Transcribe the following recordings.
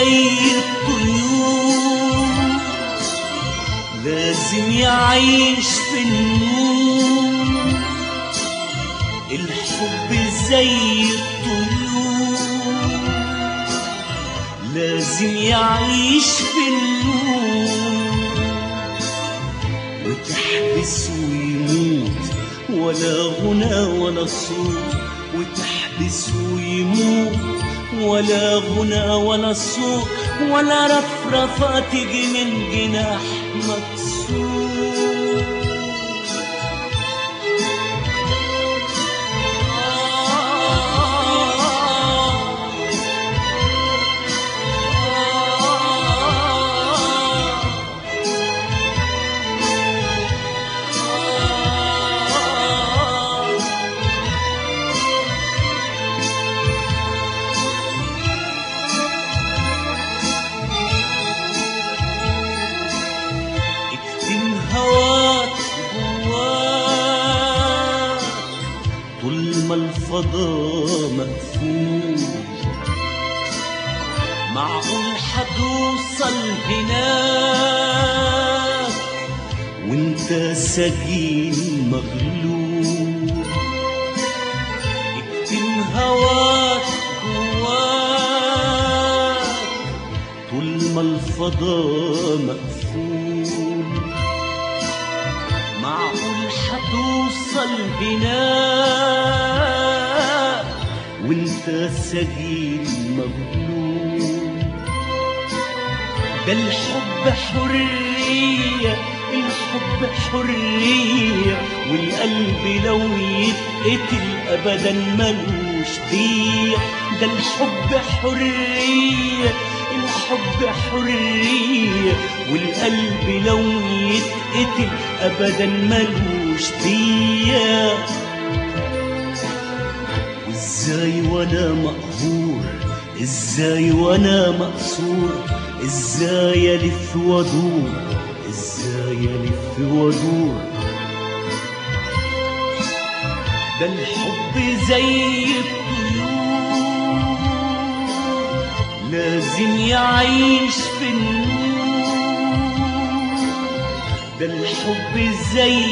زي الطيور لازم يعيش في النور الحب زي الطيور لازم يعيش في النور وتحبسه يموت ولا غنى ولا صوت وتحبسه يموت ولا غنى ولا صوت ولا رفرفة تجي من جناح مكسور اكتم هواك جواك طول ما الفضاء مقفول معقول حتوصل هناك وانت سجين مغلوب اكتم هواك جواك طول ما الفضاء مقفول معقول حتوصل هناك وانت سجين مغلوب ده الحب حرية الحب حرية والقلب لو يتقتل أبدا ملوش دية ده الحب حرية الحب حرية والقلب لو يتقتل أبدا ملوش دية وازاي وانا مقهور ازاي وانا مقصور ازاي الف وادور ازاي الف وادور ده الحب زي الطيور لازم يعيش في النور ده الحب زي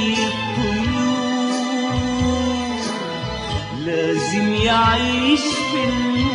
الطيور لازم يعيش في النور